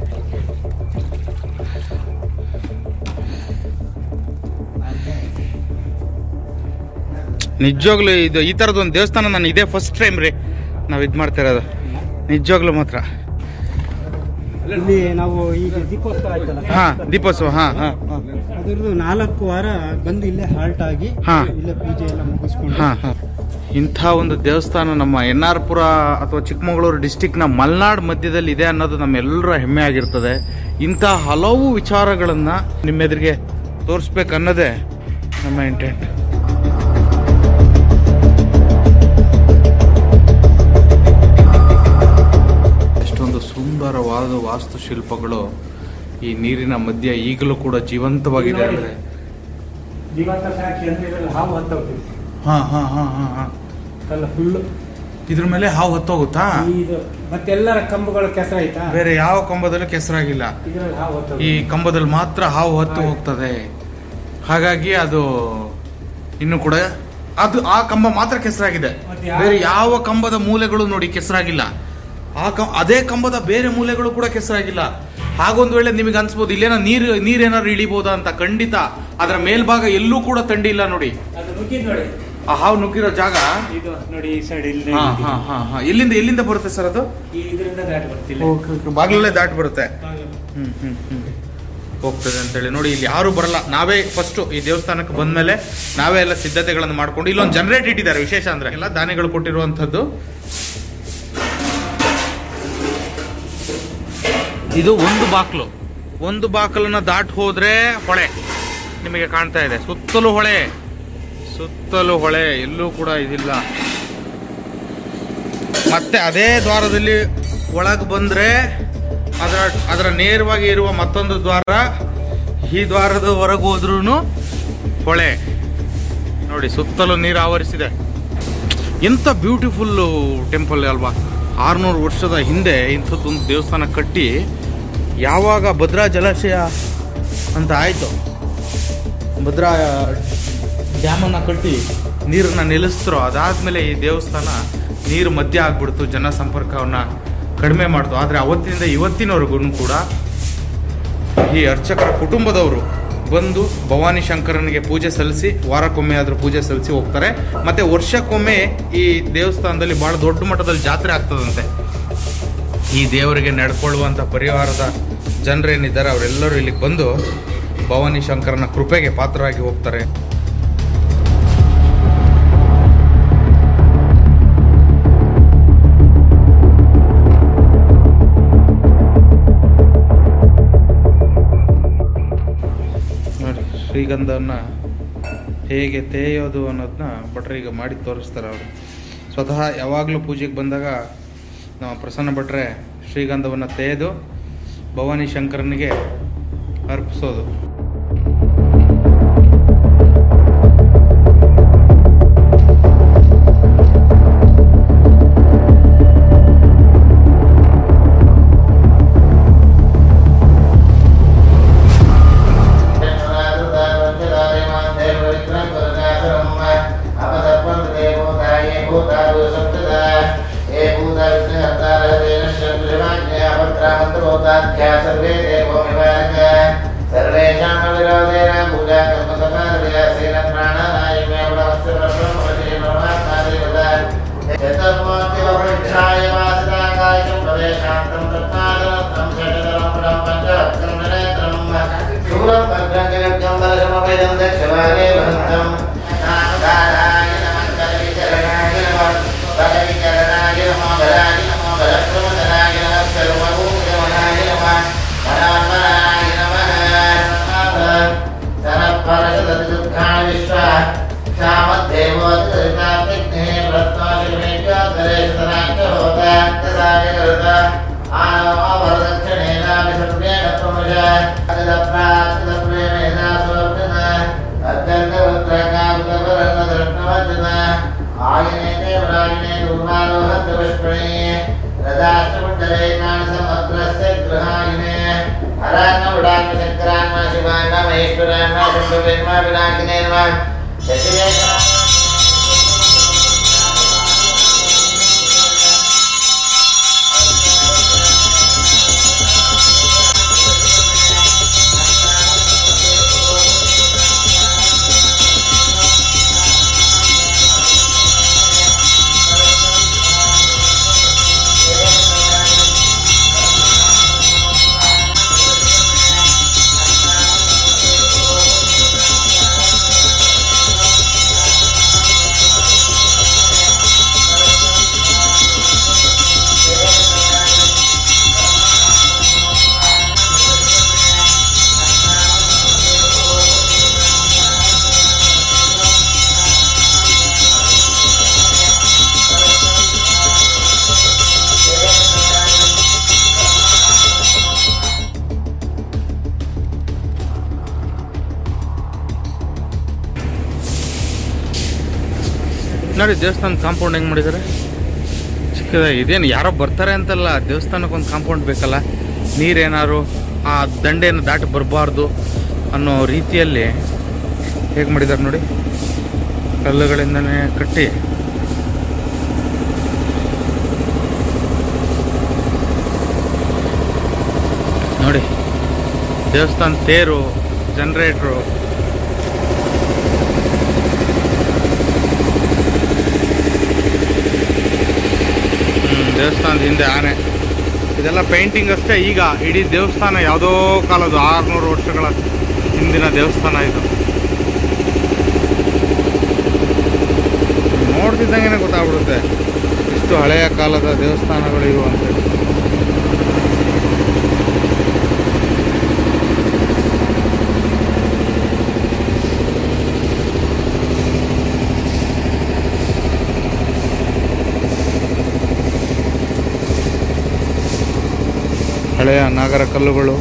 ನಿಜವಾಗ್ಲೂ ಇದು ಈ ಥರದ್ದು ಒಂದು ದೇವಸ್ಥಾನ ನಾನು ಇದೇ ಫಸ್ಟ್ ಟೈಮ್ ರೀ ನಾವು ಇದು ಮಾಡ್ತಾ ಇರೋದು ನಿಜವಾಗ್ಲೂ ಮಾತ್ರ ಇಲ್ಲಿ ನಾವು ಈಗ ದೀಪೋತ್ಸವ ಆಯ್ತಲ್ಲ ಹಾ ದೀಪೋತ್ಸವ ಹಾ ಹಾ ಹಾ ಅದ್ರದ್ದು ನಾಲ್ಕು ವಾರ ಬಂದು ಇಲ್ಲೇ ಹಾಲ್ಟ್ ಆಗಿ ಹಾ. ಇಲ್ಲೇ ಪೂಜೆ ಎಲ್ಲ ಮುಗಿಸ್ಕೊಂಡು ಹಾ ಹಾ ಇಂಥ ಒಂದು ದೇವಸ್ಥಾನ ನಮ್ಮ ಎನ್ ಆರ್ ಪುರ ಅಥವಾ ಚಿಕ್ಕಮಗಳೂರು ಡಿಸ್ಟಿಕ್ನ ಮಲೆನಾಡ್ ಮಧ್ಯದಲ್ಲಿ ಇದೆ ಅನ್ನೋದು ನಮ್ಮೆಲ್ಲರ ಹೆಮ್ಮೆ ಆಗಿರ್ತದೆ ಇಂಥ ಹಲವು ವಿಚಾರಗಳನ್ನ ನಿಮ್ಮ ಎದುರಿಗೆ ತೋರಿಸ್ಬೇಕು ಅನ್ನೋದೇ ನಮ್ಮ ಇಂಟೆಂಟ್ ಎಷ್ಟೊಂದು ಸುಂದರವಾದ ವಾಸ್ತುಶಿಲ್ಪಗಳು ಈ ನೀರಿನ ಮಧ್ಯೆ ಈಗಲೂ ಕೂಡ ಜೀವಂತವಾಗಿದೆ ಅಂದ್ರೆ ಜೀವಂತ ಸಾಕ್ಷಿ ಅಂದ್ರೆ ಇದ್ರಲ್ಲಿ ಹಾವು ಹತ್ತೋಗ್ತೀವಿ ಹಾ ಹಾ ಹಾ ಹಾ ಹಾ ಅಲ್ಲ ಫುಲ್ಲು ಇದ್ರ ಮೇಲೆ ಹಾವು ಹೊತ್ತೋಗುತ್ತಾ ಇದು ಮತ್ತೆಲ್ಲರ ಕಂಬಗಳ ಕೆಸರ ಆಯ್ತಾ ಬೇರೆ ಯಾವ ಕಂಬದಲ್ಲೂ ಕೆಸರಾಗಿಲ್ಲ ಇದ್ರಲ್ಲಿ ಹಾವು ಈ ಹತ್ತೋಗ್ತೀವಿ ಕಂಬದಲ್ಲಿ ಮಾತ್ರ ಹಾವು ಹತ್ತು ಹೋಗ್ತದೆ ಹಾಗಾಗಿ ಅದು ಇನ್ನು ಕೂಡ ಅದು ಆ ಕಂಬ ಮಾತ್ರ ಕೆಸರಾಗಿದೆ ಮತ್ತೆ ಯಾವ- ಬೇರೆ ಯಾವ ಕಂಬದ ಮೂಲೆಗಳು ನೋಡಿ ಕೆಸರಾಗಿಲ್ಲ ಆ ಕಂ ಅದೇ ಕಂಬದ ಬೇರೆ ಮೂಲೆಗಳು ಕೂಡ ಕೆಸರಾಗಿಲ್ಲ ಹಾಗೊಂದು ವೇಳೆ ನಿಮಗೆ ಅನ್ಸ್ಬೋದು ಇಲ್ಲೇನೋ ನೀರು ನೀರೇನಾದ್ರು ಇಳಿಬೋದಾ ಅಂತ ಖಂಡಿತ ಅದರ ಮೇಲ್ಭಾಗ ಎಲ್ಲೂ ಕೂಡ ತಂಡಿ ಇಲ್ಲ ನೋಡಿ ಅದು ನುಗ್ಗಿದ್ ನೋಡಿ ಆ ಹಾವು ನುಗ್ಗಿರೋ ಜಾಗ ಇದು ನೋಡಿ ಈ ಸೈಡ್ ಇಲ್ಲಿ ಹಾ ಹಾ ಹಾ ಹಾ ಎಲ್ಲಿಂದ ಎಲ್ಲಿಂದ ಬರುತ್ತೆ ಸರ್ ಅದು ಈ ಇದರಿಂದ ದಾಟಿ ಬರ್ತಿಲ್ಲ ಬಾಗಿಲಲ್ಲೇ ದಾಟಿ ಬರುತ್ತೆ ಹ್ಮ್ ಹ್ಮ್ ಹ್ಮ್ ಹೋಗ್ತದೆ ಅಂತೇಳಿ ನೋಡಿ ಇಲ್ಲಿ ಯಾರು ಬರಲ್ಲ ನಾವೇ ಫಸ್ಟ್ ಈ ದೇವಸ್ಥಾನಕ್ಕೆ ಬಂದ್ಮೇಲೆ ನಾವೇ ಎಲ್ಲ ಸಿದ್ಧತೆಗಳನ್ನು ಮಾಡ್ಕೊಂಡು ಇಲ್ಲೊಂದು ಜನರೇಟ್ ಇಟ್ಟಿದ್ದಾರೆ ವಿಶೇಷ ಅಂದ್ರೆ ಎಲ್ಲ ದಾನಿಗಳು ಕೊಟ್ಟಿರುವಂತದ್ದು ಇದು ಒಂದು ಬಾಕ್ಲು ಒಂದು ಬಾಕಲನ್ನ ದಾಟ್ ಹೋದ್ರೆ ಹೊಳೆ ನಿಮಗೆ ಕಾಣ್ತಾ ಇದೆ ಸುತ್ತಲೂ ಹೊಳೆ ಸುತ್ತಲೂ ಹೊಳೆ ಎಲ್ಲೂ ಕೂಡ ಇದಿಲ್ಲ ಮತ್ತೆ ಅದೇ ದ್ವಾರದಲ್ಲಿ ಒಳಗೆ ಬಂದ್ರೆ ಅದರ ಅದರ ನೇರವಾಗಿ ಇರುವ ಮತ್ತೊಂದು ದ್ವಾರ ಈ ದ್ವಾರದ ಹೊರಗೆ ಹೋದ್ರೂ ಹೊಳೆ ನೋಡಿ ಸುತ್ತಲೂ ನೀರು ಆವರಿಸಿದೆ ಎಂಥ ಬ್ಯೂಟಿಫುಲ್ ಟೆಂಪಲ್ ಅಲ್ವಾ ಆರ್ನೂರು ವರ್ಷದ ಹಿಂದೆ ಇಂಥದ್ದೊಂದು ದೇವಸ್ಥಾನ ಕಟ್ಟಿ ಯಾವಾಗ ಭದ್ರಾ ಜಲಾಶಯ ಅಂತ ಆಯಿತು ಭದ್ರಾ ಡ್ಯಾಮನ್ನು ಕಟ್ಟಿ ನೀರನ್ನ ನಿಲ್ಲಿಸಿದ್ರು ಅದಾದ್ಮೇಲೆ ಈ ದೇವಸ್ಥಾನ ನೀರು ಮಧ್ಯ ಆಗ್ಬಿಡ್ತು ಜನ ಸಂಪರ್ಕವನ್ನ ಕಡಿಮೆ ಮಾಡ್ತು ಆದರೆ ಅವತ್ತಿನಿಂದ ಇವತ್ತಿನವರೆಗೂ ಕೂಡ ಈ ಅರ್ಚಕರ ಕುಟುಂಬದವರು ಬಂದು ಭವಾನಿ ಶಂಕರನಿಗೆ ಪೂಜೆ ಸಲ್ಲಿಸಿ ವಾರಕ್ಕೊಮ್ಮೆ ಆದರೂ ಪೂಜೆ ಸಲ್ಲಿಸಿ ಹೋಗ್ತಾರೆ ಮತ್ತೆ ವರ್ಷಕ್ಕೊಮ್ಮೆ ಈ ದೇವಸ್ಥಾನದಲ್ಲಿ ಬಹಳ ದೊಡ್ಡ ಮಟ್ಟದಲ್ಲಿ ಜಾತ್ರೆ ಆಗ್ತದಂತೆ ಈ ದೇವರಿಗೆ ನಡ್ಕೊಳ್ಳುವಂಥ ಪರಿವಾರದ ಜನರೇನಿದ್ದಾರೆ ಅವರೆಲ್ಲರೂ ಇಲ್ಲಿಗೆ ಬಂದು ಭವಾನಿ ಶಂಕರನ ಕೃಪೆಗೆ ಪಾತ್ರರಾಗಿ ಹೋಗ್ತಾರೆ ನೋಡಿ ಶ್ರೀಗಂಧವನ್ನು ಹೇಗೆ ತೇಯೋದು ಅನ್ನೋದನ್ನ ಭಟ್ರು ಈಗ ಮಾಡಿ ತೋರಿಸ್ತಾರೆ ಅವರು ಸ್ವತಃ ಯಾವಾಗಲೂ ಪೂಜೆಗೆ ಬಂದಾಗ ನಮ್ಮ ಪ್ರಸನ್ನ ಭಟ್ರೆ ಶ್ರೀಗಂಧವನ್ನು ತೇದು ಭವಾನಿ ಶಂಕರನಿಗೆ ಅರ್ಪಿಸೋದು सर्वेषां विरोधेन पूजा कर्म समार्यासेन प्राणानायमे ब्रह्मस्य ब्रह्मवशे परमात्मादेवता चतुर्मूर्तिवृक्षाय वासनाकायं प्रवेशान्तं तत्पादनं षडतरं परं पञ्चवक्त्रं नेत्रं शूलं भद्रं जगद्गं बलसमवेदं दक्षवारे वहन्तं नामदाराय नमः कलविचरणाय नमः बलविचरणाय नमः बलाय नमः बलप्रमदनाय नमः सर्वभूतगमनाय नमः मनामनाय नमः सरपरशतदुःखानि विश्वा श्यामदेवोत्तरिताग्ने प्रत्वाशिमेभ्योत्तरेशतनाख्य होता तदायकरुता आनवरदक्षिणेनापि सर्वेण प्रमुष अदप्राप्तप्रेमेना स्वप्न अत्यन्तवक्त्रकान्तवरन्नदृष्टवचन आयने देवरायणे दूर्वारोहन्तपुष्पणे रदाष्टमण्डले काणसमग्रस्य गृहायिने ಹರಾನ ಉಡಾನ ಶಂಕರಾನ ಶಿವಾನ ಮಹೇಶ್ವರಾನ ಶಂಭವೇನ್ಮ ವಿನಾಯಕನೇನ್ಮ ಶಶಿವೇಶ್ವರ ನೋಡಿ ದೇವಸ್ಥಾನ ಕಾಂಪೌಂಡ್ ಹೆಂಗ್ ಮಾಡಿದ್ದಾರೆ ಚಿಕ್ಕದಾಗಿ ಇದೇನು ಯಾರೋ ಬರ್ತಾರೆ ಅಂತಲ್ಲ ದೇವಸ್ಥಾನಕ್ಕೆ ಒಂದು ಕಾಂಪೌಂಡ್ ಬೇಕಲ್ಲ ನೀರೇನಾದ್ರು ಆ ದಂಡೆಯನ್ನು ದಾಟಿ ಬರಬಾರ್ದು ಅನ್ನೋ ರೀತಿಯಲ್ಲಿ ಹೇಗೆ ಮಾಡಿದ್ದಾರೆ ನೋಡಿ ಕಲ್ಲುಗಳಿಂದನೇ ಕಟ್ಟಿ ನೋಡಿ ದೇವಸ್ಥಾನ ತೇರು ಜನ್ರೇಟ್ರು ಹ್ಮ್, ದೇವಸ್ಥಾನದ ಹಿಂದೆ ಆನೆ ಇದೆಲ್ಲ ಪೇಂಟಿಂಗ್ ಅಷ್ಟೇ ಈಗ ಇಡೀ ದೇವಸ್ಥಾನ ಯಾವುದೋ ಕಾಲದ್ದು ಆರುನೂರು ವರ್ಷಗಳ ಹಿಂದಿನ ದೇವಸ್ಥಾನ ಇದು ನೋಡ್ತಿದ್ದಂಗೆ ಗೊತ್ತಾಗ್ಬಿಡುತ್ತೆ ಇಷ್ಟು ಹಳೆಯ ಕಾಲದ ದೇವಸ್ಥಾನಗಳು ಇವು ಅಂತೇಳಿ ಹಳೆಯ ನಾಗರ ಕಲ್ಲುಗಳು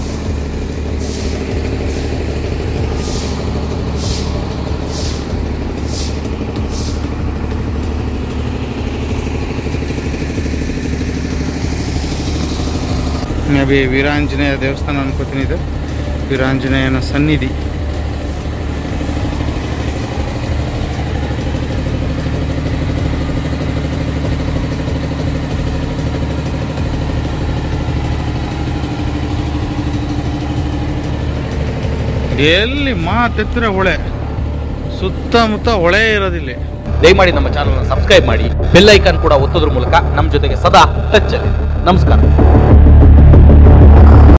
ಮೇ ಬಿ ವೀರಾಂಜನೇಯ ದೇವಸ್ಥಾನ ಅನ್ಕೋತೀನಿ ಇದು ವೀರಾಂಜನೇಯನ ಸನ್ನಿಧಿ ಎಲ್ಲಿ ಮಾತೆತ್ತಿರ ಹೊಳೆ ಸುತ್ತಮುತ್ತ ಹೊಳೆ ಇರೋದಿಲ್ಲ ದಯಮಾಡಿ ನಮ್ಮ ಚಾನಲ್ನ ಸಬ್ಸ್ಕ್ರೈಬ್ ಮಾಡಿ ಬೆಲ್ ಐಕಾನ್ ಕೂಡ ಒತ್ತೋದ್ರ ಮೂಲಕ ನಮ್ಮ ಜೊತೆಗೆ ಸದಾ ಟಚ್ ಅಲ್ಲಿ ನಮಸ್ಕಾರ